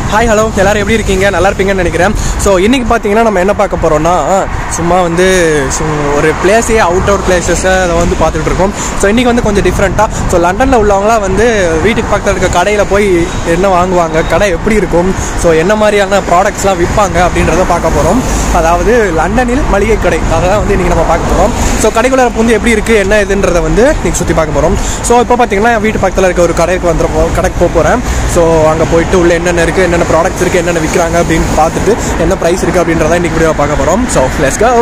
Hi hello எல்லாரும் எப்படி இருக்கீங்க நல்லா இருப்பீங்கன்னு நினைக்கிறேன் ஸோ இன்றைக்கி பார்த்தீங்கன்னா நம்ம என்ன பார்க்க போகிறோம்னா சும்மா வந்து சு- ஒரு பிளேஸே அவுட் அவுட் பிளேசஸை அதை வந்து பார்த்துட்டு இருக்கோம் ஸோ இன்றைக்கி வந்து கொஞ்சம் டிஃப்ரெண்ட்டாக ஸோ லண்டனில் உள்ளவங்களாம் வந்து வீட்டுக்கு பக்கத்தில் இருக்க கடையில் போய் என்ன வாங்குவாங்க கடை எப்படி இருக்கும் ஸோ என்ன மாதிரியான ப்ராடக்ட்ஸ்லாம் விற்பாங்க அப்படின்றத பார்க்க போகிறோம் அதாவது லண்டனில் மளிகை கடை அதை தான் வந்து இன்றைக்கி நம்ம பார்க்க போகிறோம் ஸோ கடைக்குள்ள வந்து எப்படி இருக்குது என்ன இதுன்றதை வந்து இன்றைக்கி சுற்றி பார்க்க போகிறோம் ஸோ இப்போ பார்த்தீங்கன்னா என் வீட்டு பக்கத்தில் இருக்க ஒரு கடைக்கு வந்துட போ கடைக்கு போக போகிறேன் ஸோ அங்கே போயிட்டு உள்ள என்னென்ன இருக்குது என்னென்ன ப்ராடக்ட்ஸ் இருக்குது என்னென்ன விற்கிறாங்க அப்படின்னு பார்த்துட்டு என்ன ப்ரைஸ் இருக்குது அப்படின்றத இன்றைக்கி வீடியோ பார்க்க போகிறோம் ஸோ லெட்ஸ் கோ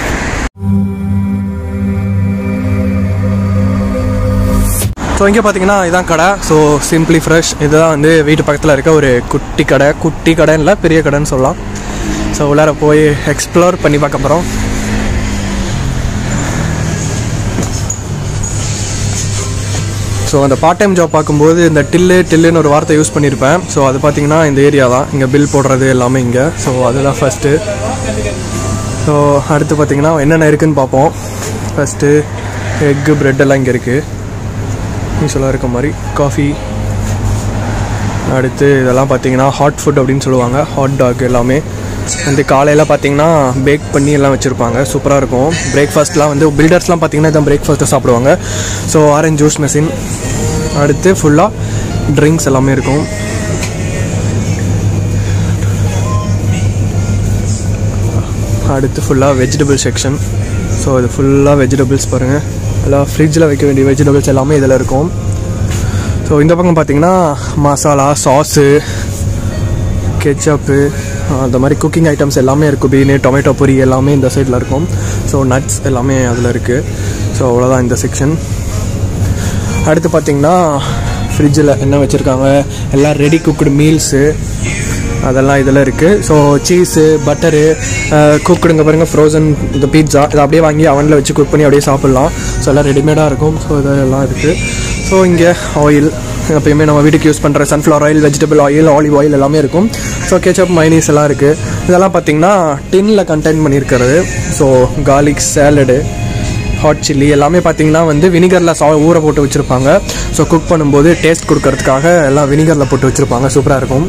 ஸோ இங்கே பார்த்தீங்கன்னா இதான் கடை ஸோ சிம்பிளி ஃப்ரெஷ் இதுதான் வந்து வீட்டு பக்கத்தில் இருக்க ஒரு குட்டி கடை குட்டி கடைன்னு இல்லை பெரிய கடைன்னு சொல்லலாம் ஸோ உள்ளார போய் எக்ஸ்ப்ளோர் பண்ணி பார்க்க போகிறோம் ஸோ அந்த பார்ட் டைம் ஜாப் பார்க்கும்போது இந்த டில்லு டில்லுன்னு ஒரு வார்த்தை யூஸ் பண்ணியிருப்பேன் ஸோ அது பார்த்தீங்கன்னா இந்த ஏரியா தான் இங்கே பில் போடுறது எல்லாமே இங்கே ஸோ அதுதான் ஃபஸ்ட்டு ஸோ அடுத்து பார்த்தீங்கன்னா என்னென்ன இருக்குன்னு பார்ப்போம் ஃபஸ்ட்டு எக்கு பிரெட் எல்லாம் இங்கே இருக்குது யூஸ்வலாக இருக்க மாதிரி காஃபி அடுத்து இதெல்லாம் பார்த்தீங்கன்னா ஹாட் ஃபுட் அப்படின்னு சொல்லுவாங்க ஹாட் டாக் எல்லாமே வந்து காலையில் பார்த்தீங்கன்னா பேக் பண்ணி எல்லாம் வச்சுருப்பாங்க சூப்பராக இருக்கும் பிரேக்ஃபாஸ்ட்லாம் வந்து பில்டர்ஸ்லாம் பார்த்தீங்கன்னா இதான் பிரேக்ஃபாஸ்ட்டு சாப்பிடுவாங்க ஸோ ஆரஞ்ச் ஜூஸ் மெஷின் அடுத்து ஃபுல்லாக ட்ரிங்க்ஸ் எல்லாமே இருக்கும் அடுத்து ஃபுல்லாக வெஜிடபிள் செக்ஷன் ஸோ இது ஃபுல்லாக வெஜிடபிள்ஸ் பாருங்கள் எல்லாம் ஃப்ரிட்ஜில் வைக்க வேண்டிய வெஜிடபிள்ஸ் எல்லாமே இதில் இருக்கும் ஸோ இந்த பக்கம் பார்த்தீங்கன்னா மசாலா சாஸு கெச்சப்பு அந்த மாதிரி குக்கிங் ஐட்டம்ஸ் எல்லாமே இருக்கும் பீனு டொமேட்டோ பொரி எல்லாமே இந்த சைடில் இருக்கும் ஸோ நட்ஸ் எல்லாமே அதில் இருக்குது ஸோ அவ்வளோதான் இந்த செக்ஷன் அடுத்து பார்த்தீங்கன்னா ஃப்ரிட்ஜில் என்ன வச்சுருக்காங்க எல்லாம் ரெடி குக்குடு மீல்ஸு அதெல்லாம் இதில் இருக்குது ஸோ சீஸு பட்டரு குக்குடுங்க பாருங்கள் ஃப்ரோசன் இந்த பீட்சா இதை அப்படியே வாங்கி அவனில் வச்சு குக் பண்ணி அப்படியே சாப்பிட்லாம் ஸோ எல்லாம் ரெடிமேடாக இருக்கும் ஸோ இதெல்லாம் இருக்குது ஸோ இங்கே ஆயில் எப்பயுமே நம்ம வீட்டுக்கு யூஸ் பண்ணுற sunflower oil vegetable oil olive oil எல்லாமே இருக்கும் ஸோ கெச்சப் மைனீஸ் எல்லாம் இருக்குது இதெல்லாம் பார்த்தீங்கன்னா டின்னில் கண்டெயின் பண்ணியிருக்கிறது so garlic salad hot chilli எல்லாமே பார்த்தீங்கன்னா வந்து வினிகரில் சா ஊற போட்டு வச்சுருப்பாங்க ஸோ குக் பண்ணும்போது டேஸ்ட் கொடுக்கறதுக்காக எல்லாம் வினிகரில் போட்டு வச்சுருப்பாங்க சூப்பராக இருக்கும்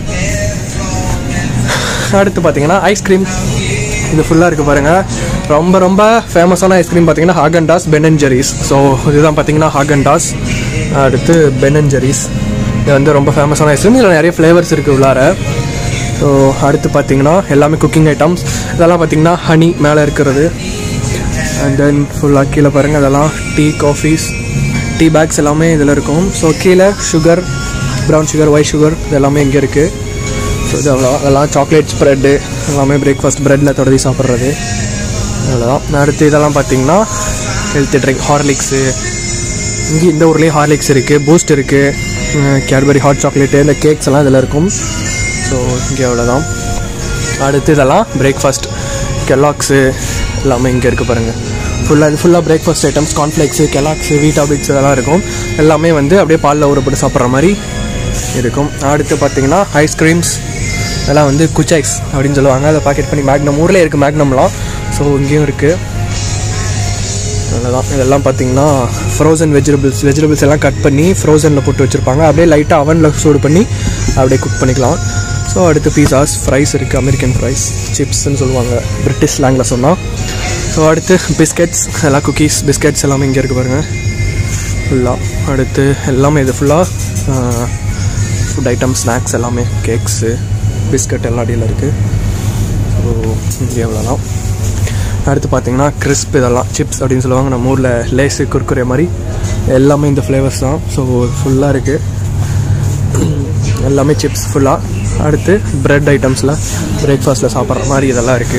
அடுத்து பார்த்தீங்கன்னா ஐஸ்கிரீம் இது ஃபுல்லாக இருக்குது பாருங்கள் ரொம்ப ரொம்ப ஃபேமஸான ஐஸ்கிரீம் பார்த்தீங்கன்னா ஹாகன்டாஸ் பெனஞ்சரிஸ் ஸோ இதுதான் பார்த்தீங்கன்னா ஹாகன்டாஸ் அடுத்து பெனஞ்சரிஸ் இது வந்து ரொம்ப ஃபேமஸான ஐஸ்கிரீம் இதில் நிறைய ஃப்ளேவர்ஸ் இருக்குது உள்ளார ஸோ அடுத்து பார்த்தீங்கன்னா எல்லாமே குக்கிங் ஐட்டம்ஸ் இதெல்லாம் பார்த்தீங்கன்னா ஹனி மேலே இருக்கிறது அண்ட் தென் ஃபுல்லாக கீழே பாருங்கள் அதெல்லாம் டீ காஃபீஸ் டீ பேக்ஸ் எல்லாமே இதில் இருக்கும் ஸோ கீழே sugar brown sugar white sugar இது எல்லாமே இங்கே இருக்குது ஸோ இது அவ்வளோ அதெல்லாம் சாக்லேட் ஸ்ப்ரெட்டு எல்லாமே பிரேக்ஃபாஸ்ட் ப்ரெட்டில் தொடர்ந்து சாப்பிட்றது அவ்வளோதான் அடுத்து இதெல்லாம் பார்த்தீங்கன்னா ஹெல்த் ட்ரிங்க் ஹார்லிக்ஸு இங்கே இந்த ஊர்லேயும் ஹார்லிக்ஸ் இருக்குது பூஸ்ட் இருக்குது கேட்பரி ஹாட் சாக்லேட்டு இந்த கேக்ஸ் எல்லாம் இதில் இருக்கும் ஸோ இங்கே அவ்வளோதான் அடுத்து இதெல்லாம் பிரேக்ஃபாஸ்ட் கெல்லாக்ஸு எல்லாமே இங்கே இருக்குது பாருங்கள் ஃபுல்லாக இது ஃபுல்லாக breakfast items cornflakes Kellogg's Weetabix இதெல்லாம் இருக்கும் எல்லாமே வந்து அப்படியே பாலில் ஊறப்பட்டு சாப்பிட்ற மாதிரி இருக்கும் அடுத்து பார்த்தீங்கன்னா ஐஸ்கிரீம்ஸ் இதெல்லாம் வந்து குச்சைஸ் அப்படின்னு சொல்லுவாங்க அதை பாக்கெட் பண்ணி மேக்னம் ஊரில் இருக்குது மேக்னம்லாம் ஸோ இங்கேயும் இருக்குது அவ்வளோதான் இதெல்லாம் பார்த்தீங்கன்னா ஃப்ரோசன் வெஜிடபிள்ஸ் வெஜிடபிள்ஸ் எல்லாம் கட் பண்ணி ஃப்ரோசனில் போட்டு வச்சுருப்பாங்க அப்படியே லைட்டாக அவனில் சூடு பண்ணி அப்படியே குக் பண்ணிக்கலாம் ஸோ அடுத்து பீஸாஸ் ஃப்ரைஸ் இருக்குது அமெரிக்கன் ஃப்ரைஸ் சிப்ஸ்ன்னு சொல்லுவாங்க பிரிட்டிஷ் ஸ்லாங்கில் சொன்னால் ஸோ அடுத்து பிஸ்கெட்ஸ் எல்லாம் குக்கீஸ் பிஸ்கெட்ஸ் எல்லாமே இங்கே இருக்குது பாருங்கள் ஃபுல்லாக அடுத்து எல்லாமே இது ஃபுல்லாக ஃபுட் ஐட்டம் ஸ்நாக்ஸ் எல்லாமே கேக்ஸு பிஸ்கட் எல்லாம் அடியில் இருக்குது ஸோ இங்கே எவ்வளோதான் அடுத்து பார்த்தீங்கன்னா கிறிஸ்ப் இதெல்லாம் சிப்ஸ் அப்படின்னு சொல்லுவாங்க நம்ம ஊரில் லேஸு குர்குரே மாதிரி எல்லாமே இந்த ஃப்ளேவர்ஸ் தான் ஸோ ஃபுல்லாக இருக்குது எல்லாமே சிப்ஸ் ஃபுல்லாக அடுத்து பிரெட் ஐட்டம்ஸில் பிரேக்ஃபாஸ்ட்டில் சாப்பிட்ற மாதிரி இதெல்லாம் இருக்குது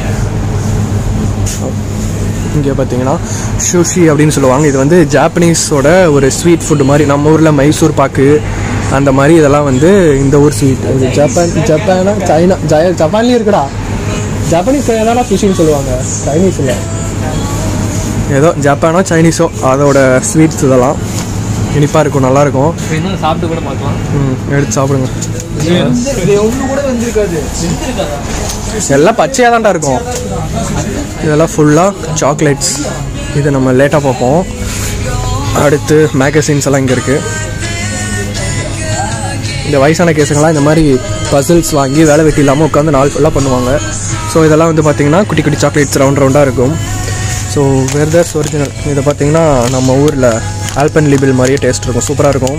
இங்கே பார்த்தீங்கன்னா ஷூஷி அப்படின்னு சொல்லுவாங்க இது வந்து ஜாப்பனீஸோட ஒரு ஸ்வீட் ஃபுட் மாதிரி நம்ம ஊரில் மைசூர் பாக்கு அந்த மாதிரி இதெல்லாம் வந்து இந்த ஊர் ஸ்வீட் இது ஜப்பான் ஜப்பானா சைனா ஜய ஜப்பான்லேயும் இருக்குடா ஜப்பானீஸ் தானே சுஷின்னு சொல்லுவாங்க சைனீஸ் இல்லை ஏதோ ஜப்பானோ சைனீஸோ அதோட ஸ்வீட்ஸ் இதெல்லாம் இனிப்பாக இருக்கும் நல்லாயிருக்கும் இன்னும் சாப்பிட்டு கூட பார்க்கலாம் ம் எடுத்து சாப்பிடுங்க இது ஒன்று கூட வந்திருக்காது எல்லாம் பச்சையாக தான்டா இருக்கும் இதெல்லாம் ஃபுல்லாக சாக்லேட்ஸ் இது நம்ம லேட்டாக பார்ப்போம் அடுத்து மேகசின்ஸ் எல்லாம் இங்கே இருக்குது இந்த வயசான கேஸுங்கெல்லாம் இந்த மாதிரி பசில்ஸ் வாங்கி வேலை வெட்டி இல்லாமல் உட்காந்து நாள் ஃபுல்லாக பண்ணுவாங்க ஸோ இதெல்லாம் வந்து பார்த்தீங்கன்னா குட்டி குட்டி சாக்லேட்ஸ் ரவுண்ட் ரவுண்டாக இருக்கும் ஸோ வெர்தர்ஸ் ஒரிஜினல் இதை பார்த்தீங்கன்னா நம்ம ஊரில் ஆல்பன் லிபிள் மாதிரியே டேஸ்ட் இருக்கும் சூப்பராக இருக்கும்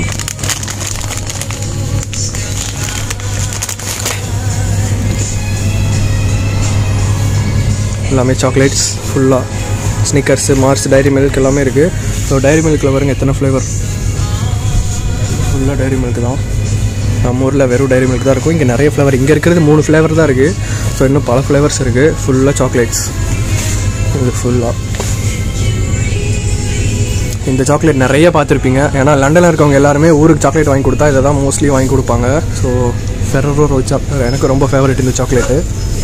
எல்லாமே சாக்லேட்ஸ் ஃபுல்லாக ஸ்னிக்கர்ஸு மார்ஸ் டைரி மில்க் எல்லாமே இருக்குது ஸோ டைரி மில்கில் பாருங்க எத்தனை ஃப்ளேவர் ஃபுல்லாக டைரி மில்க் தான் நம்ம ஊரில் வெறும் டைரி மில்க் தான் இருக்கும் இங்கே நிறைய ஃப்ளேவர் இங்கே இருக்கிறது மூணு ஃப்ளேவர் தான் இருக்குது ஸோ இன்னும் பல ஃப்ளேவர்ஸ் இருக்குது ஃபுல்லாக சாக்லேட்ஸ் இது ஃபுல்லாக இந்த சாக்லேட் நிறைய பார்த்துருப்பீங்க ஏன்னா லண்டனில் இருக்கவங்க எல்லாருமே ஊருக்கு சாக்லேட் வாங்கி கொடுத்தா இதை தான் மோஸ்ட்லி வாங்கி கொடுப்பாங்க ஸோ ஃபெரரோ ரோஸ் சாக்லேட் எனக்கு ரொம்ப ஃபேவரட் இந்த சாக்லேட்டு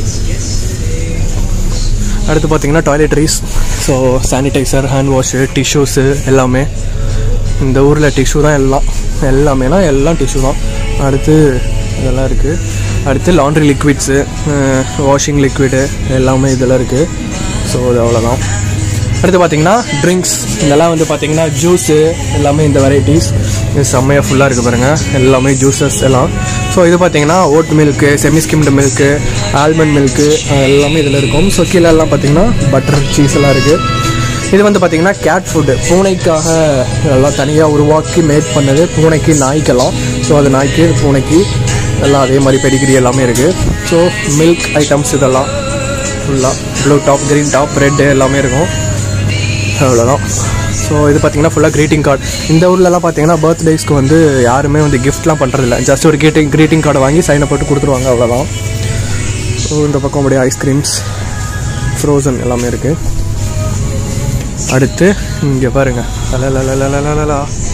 அடுத்து பார்த்தீங்கன்னா toiletries so sanitiser hand wash tissues எல்லாமே இந்த ஊரில் டிஷ்யூ தான் எல்லாம் எல்லாமேனா எல்லாம் டிஷ்யூ தான் அடுத்து இதெல்லாம் இருக்குது அடுத்து லாண்ட்ரி லிக்விட்ஸு வாஷிங் லிக்விடு எல்லாமே இதெல்லாம் இருக்குது ஸோ அது அவ்வளோதான் அடுத்து பார்த்தீங்கன்னா ட்ரிங்க்ஸ் இதெல்லாம் வந்து பார்த்தீங்கன்னா ஜூஸு எல்லாமே இந்த வெரைட்டிஸ் இது செம்மையாக ஃபுல்லாக இருக்குது பாருங்கள் எல்லாமே ஜூஸஸ் எல்லாம் ஸோ இது பார்த்தீங்கன்னா oat milk semi skimmed milk almond milk எல்லாமே இதில் இருக்கும் ஸோ கீழே எல்லாம் பார்த்தீங்கன்னா பட்டர் சீஸ் எல்லாம் இருக்குது இது வந்து பார்த்தீங்கன்னா கேட் ஃபுட்டு பூனைக்காக எல்லாம் தனியாக உருவாக்கி மேட் பண்ணது பூனைக்கு நாய்க்கெல்லாம் ஸோ அது நாய்க்கு பூனைக்கு எல்லாம் அதே மாதிரி பெடிகிரி எல்லாமே இருக்குது ஸோ மில்க் ஐட்டம்ஸ் இதெல்லாம் ஃபுல்லாக blue top green top red எல்லாமே இருக்கும் அவ்வளோதான் ஸோ இது பார்த்தீங்கன்னா ஃபுல்லாக க்ரீட்டிங் கார்டு இந்த ஊர்லலாம் பார்த்தீங்கன்னா பர்த்டேஸ்க்கு வந்து யாருமே வந்து கிஃப்ட்லாம் பண்ணுறதில்ல ஜஸ்ட் ஒரு கிரீட்டிங் க்ரீட்டிங் கார்டை வாங்கி சைனை போட்டு கொடுத்துருவாங்க அவ்வளோதான் ஸோ இந்த பக்கம் அப்படியே ஐஸ்கிரீம்ஸ் ஃப்ரோசன் எல்லாமே இருக்குது அடுத்து இங்கே பாருங்க அலலலலலலலலா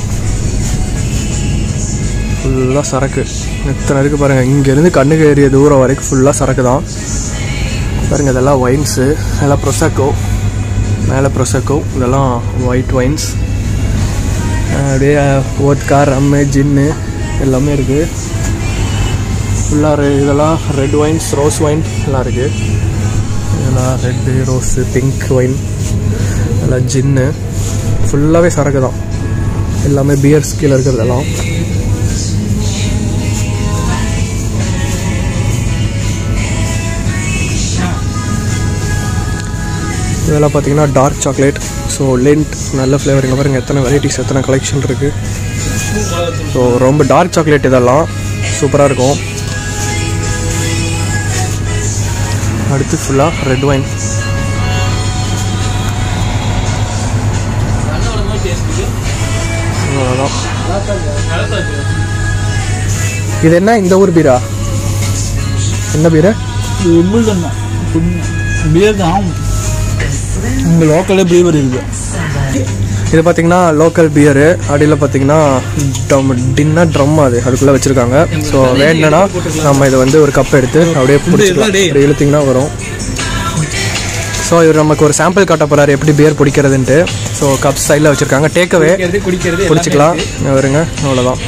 ஃபுல்லாக சரக்கு எத்தனை இருக்குது பாருங்கள் இங்கேருந்து கண்ணுக்கு ஏறிய தூரம் வரைக்கும் ஃபுல்லாக சரக்கு தான் பாருங்கள் இதெல்லாம் ஒயின்ஸு இதெல்லாம் ப்ரொசக்கோ மேலே ப்ரொசக்கோ இதெல்லாம் ஒயிட் ஒயின்ஸ் அப்படியே ஓட்கா ரம்மு ஜின்னு எல்லாமே இருக்குது ஃபுல்லாக இதெல்லாம் ரெட் ஒயின்ஸ் ரோஸ் ஒயின் எல்லாம் இருக்குது இதெல்லாம் ரெட்டு ரோஸு பிங்க் ஒயின் எல்லாம் ஜின்னு ஃபுல்லாகவே சரக்கு தான் எல்லாமே பியர்ஸ் கீழே இருக்கிறதெல்லாம் இதெல்லாம் பார்த்தீங்கன்னா டார்க் சாக்லேட் ஸோ லென்ட் நல்ல ஃப்ளேவர் இங்கே பாருங்கள் எத்தனை வெரைட்டிஸ் எத்தனை கலெக்ஷன் இருக்குது ஸோ ரொம்ப டார்க் சாக்லேட் இதெல்லாம் சூப்பராக இருக்கும் அடுத்து ஃபுல்லாக ரெட் ஒயின் அவ்வளோதான் இது என்ன இந்த ஊர் பீரா என்ன பீரா விம்பிள்டன் தான் பியர் தான் இங்கே லோக்கலே ப்ரீவர் இருக்கு இது பார்த்தீங்கன்னா லோக்கல் பியரு அடியில் பார்த்தீங்கன்னா டம் டின்னா ட்ரம் அது அதுக்குள்ளே வச்சுருக்காங்க ஸோ வேணும்னா நம்ம இதை வந்து ஒரு கப் எடுத்து அப்படியே பிடிச்சிக்கலாம் அப்படி இழுத்திங்கன்னா வரும் ஸோ இவர் நமக்கு ஒரு சாம்பிள் காட்ட போகிறாரு எப்படி பியர் பிடிக்கிறதுன்ட்டு ஸோ கப் ஸ்டைலில் வச்சுருக்காங்க டேக்கவே குடிக்கிறது பிடிச்சிக்கலாம் வருங்க அவ்வளோதான்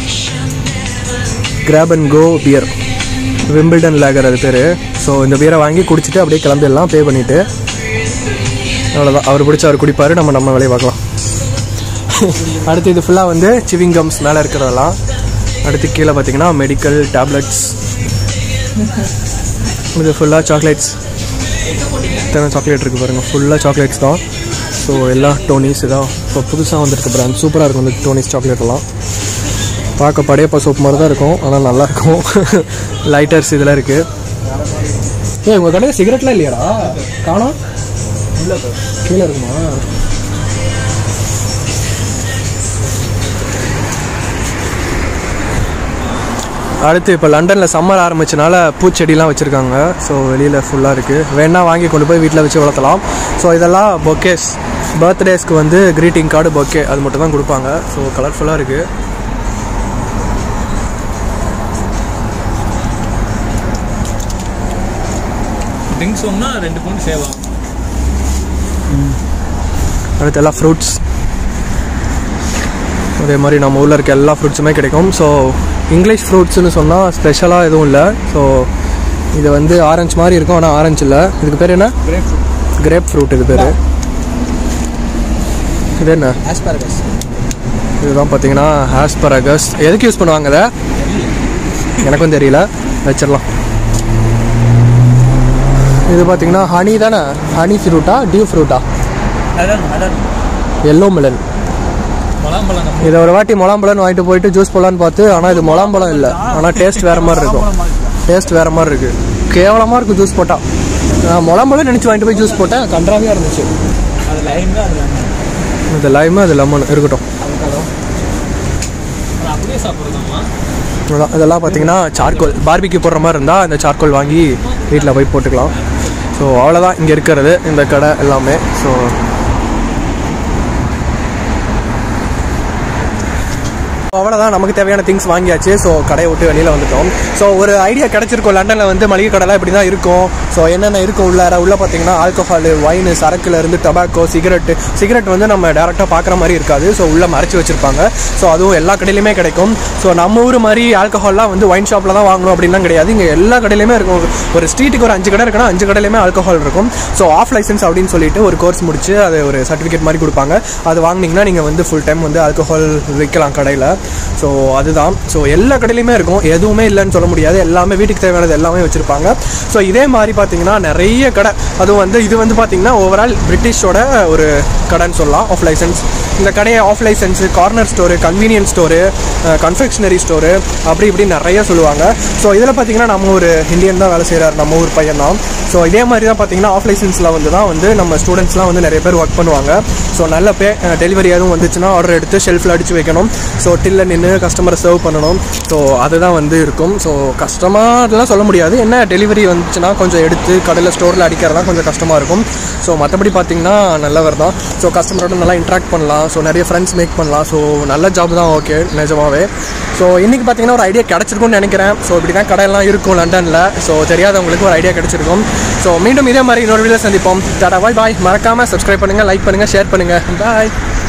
grab and go beer Wimbledon lager அது பேர் ஸோ இந்த பியரை வாங்கி குடிச்சிட்டு அப்படியே கிளம்பிடலாம் பே பண்ணிவிட்டு அவ்வளோதான் அவர் பிடிச்ச அவர் குடிப்பார் நம்ம நம்ம வேலையை பார்க்கலாம் அடுத்து இது ஃபுல்லாக வந்து சிவிங் கம்ஸ் மேலே இருக்கிறதெல்லாம் அடுத்து கீழே பார்த்தீங்கன்னா மெடிக்கல் டேப்லெட்ஸ் இது ஃபுல்லாக சாக்லேட்ஸ் இத்தனை சாக்லேட் இருக்குது பாருங்கள் ஃபுல்லாக சாக்லேட்ஸ் தான் ஸோ எல்லா டோனிஸ் இதான் இப்போ புதுசாக வந்திருக்க பிராண்ட் சூப்பராக இருக்கும் இந்த டோனிஸ் சாக்லேட் எல்லாம் பார்க்க படையப்பா சோப் மாதிரி தான் இருக்கும் ஆனால் நல்லாயிருக்கும் லைட்டர்ஸ் இதெல்லாம் இருக்குது ஏய் உங்கள் கடையில் சிகரெட்லாம் இல்லையாடா காணோம் கீழே இருக்குமா அடுத்து இப்போ லண்டனில் சம்மர் ஆரம்பிச்சனால பூச்செடிலாம் வச்சுருக்காங்க ஸோ வெளியில் ஃபுல்லாக இருக்குது வேணா வாங்கி கொண்டு போய் வீட்டில் வச்சு வளர்த்தலாம் ஸோ இதெல்லாம் பொக்கேஸ் பர்த்டேஸ்க்கு வந்து க்ரீட்டிங் கார்டு பொக்கே அது மட்டும் தான் கொடுப்பாங்க ஸோ கலர்ஃபுல்லாக இருக்குது ட்ரிங்க்ஸ் வாங்கினா ரெண்டு பவுண்ட் சேவ் ஆகும் அடுத்து எல்லா ஃப்ரூட்ஸ் அதே மாதிரி நம்ம ஊரில் இருக்க எல்லா ஃப்ரூட்ஸுமே கிடைக்கும் ஸோ இங்கிலீஷ் ஃப்ரூட்ஸ்னு சொன்னால் ஸ்பெஷலாக எதுவும் இல்லை ஸோ இது வந்து ஆரஞ்சு மாதிரி இருக்கும் ஆனால் ஆரஞ்சு இல்லை இதுக்கு பேர் என்ன கிரேப் கிரேப் ஃப்ரூட் இது பேர் இது என்ன ஆஸ்பாரகஸ் இதுதான் பார்த்தீங்கன்னா ஆஸ்பரகஸ் எதுக்கு யூஸ் பண்ணுவாங்க இதை எனக்கும் தெரியல வச்சிடலாம் இது பார்த்தீங்கன்னா ஹனி தானே ஹனி ஃப்ரூட்டா டியூ ஃப்ரூட்டா அதான் அதான் எல்லோ மிலன் முலாம்பழம் நம்ம இதை ஒரு வாட்டி முலாம்பழம் வாங்கிட்டு போயிட்டு ஜூஸ் போடலான்னு பார்த்து ஆனால் இது முலாம்பழம் இல்லை ஆனால் டேஸ்ட் வேறு மாதிரி இருக்கும் டேஸ்ட் வேறு மாதிரி இருக்குது கேவலமாக இருக்கும் ஜூஸ் போட்டால் நான் முலாம்பழம் நினச்சி வாங்கிட்டு போய் ஜூஸ் போட்டேன் கன்றாவியாக இருந்துச்சு அது லைம் தான் அது lemon. இது லைமு அது லெமன் இருக்கட்டும் அது அப்படியே சாப்பிட்றதாம்மா அதான் இதெல்லாம் பார்த்தீங்கன்னா சார்கோல் பார்பிக்கு போடுற மாதிரி இருந்தால் இந்த சார்கோல் வாங்கி வீட்டில் போய் போட்டுக்கலாம் ஸோ அவ்வளோதான் இங்கே இருக்கிறது இந்த கடை எல்லாமே ஸோ அவ்வளோதான் நமக்கு தேவையான திங்ஸ் வாங்கியாச்சு ஸோ கடையை விட்டு வெளியில் வந்துட்டோம் ஸோ ஒரு ஐடியா கிடச்சிருக்கும் லண்டனில் வந்து மளிகை கடைலாம் இப்படி தான் இருக்கும் ஸோ என்னென்ன இருக்கும் உள்ளார உள்ளே பார்த்தீங்கன்னா ஆல்கஹால் ஒயின் சரக்குல இருந்து டொபாக்கோ சிகரெட்டு சிகரெட் வந்து நம்ம டேரெக்டாக பார்க்குற மாதிரி இருக்காது ஸோ உள்ளே மறைச்சி வச்சுருப்பாங்க ஸோ அதுவும் எல்லா கடையிலையுமே கிடைக்கும் ஸோ நம்ம ஊர் மாதிரி ஆல்கஹால்லாம் வந்து ஒயின் ஷாப்பில் தான் வாங்கணும் அப்படின்லாம் கிடையாது இங்கே எல்லா கடையிலையுமே இருக்கும் ஒரு ஸ்ட்ரீட்டுக்கு ஒரு அஞ்சு கடை இருக்குன்னா அஞ்சு கடையிலையுமே ஆல்கஹால் இருக்கும் ஸோ ஆஃப் லைசன்ஸ் அப்படின்னு சொல்லிட்டு ஒரு கோர்ஸ் முடிச்சு அது ஒரு சர்டிஃபிகேட் மாதிரி கொடுப்பாங்க அது வாங்குனீங்கன்னா நீங்கள் வந்து ஃபுல் டைம் வந்து ஆல்கஹால் விற்கலாம் கடையில் ஸோ அதுதான் ஸோ எல்லா கடையிலையுமே இருக்கும் எதுவுமே இல்லைன்னு சொல்ல முடியாது எல்லாமே வீட்டுக்கு தேவையானது எல்லாமே வச்சுருப்பாங்க ஸோ இதே மாதிரி பார்த்தீங்கன்னா நிறைய கடை அதுவும் வந்து இது வந்து பார்த்தீங்கன்னா ஓவரால் பிரிட்டிஷோட ஒரு கடைன்னு சொல்லலாம் ஆஃப் லைசன்ஸ் இந்த கடையை off licence corner store convenience store confectionery store அப்படி இப்படி நிறைய சொல்லுவாங்க ஸோ இதில் பார்த்தீங்கன்னா நம்ம ஒரு இந்தியன் தான் வேலை செய்கிறார் நம்ம ஊர் பையன் தான் ஸோ இதே மாதிரி தான் பார்த்தீங்கன்னா ஆஃப் லைசன்ஸில் வந்து தான் வந்து நம்ம ஸ்டூடெண்ட்ஸ்லாம் வந்து நிறைய பேர் ஒர்க் பண்ணுவாங்க ஸோ நல்ல பே டெலிவரி எதுவும் வந்துச்சுன்னா ஆர்டர் எடுத்து ஷெல்ஃபில் அடித்து வைக்கணும் ஸோ டில்ல நின்று கஸ்டமரை சர்வ் பண்ணணும் ஸோ அதுதான் வந்து இருக்கும் ஸோ கஸ்டமர்லாம் சொல்ல முடியாது என்ன டெலிவரி வந்துச்சுன்னா கொஞ்சம் எடுத்து கடையில் ஸ்டோரில் அடிக்கிறதா கொஞ்சம் கஷ்டமாக இருக்கும் ஸோ மற்றபடி பார்த்தீங்கன்னா நல்லவர் தான் ஸோ கஸ்டமரோட நல்லா இன்ட்ராக்ட் பண்ணலாம் ஸோ நிறைய ஃப்ரெண்ட்ஸ் மேக் பண்ணலாம் ஸோ நல்ல ஜாப் தான் ஓகே நிஜமாவே ஸோ இன்றைக்கி பார்த்தீங்கன்னா ஒரு ஐடியா கிடச்சிருக்கும்னு நினைக்கிறேன் ஸோ இப்படி தான் கடையெல்லாம் இருக்கும் லண்டனில் ஸோ தெரியாதவங்களுக்கு ஒரு ஐடியா கிடச்சிருக்கும் ஸோ மீண்டும் இதே மாதிரி இன்னொரு வீடியோ சந்திப்போம் டாடா பாய் பாய் மறக்காமல் சப்ஸ்கிரைப் பண்ணுங்கள் லைக் பண்ணுங்கள் ஷேர் பண்ணுங்கள் பாய்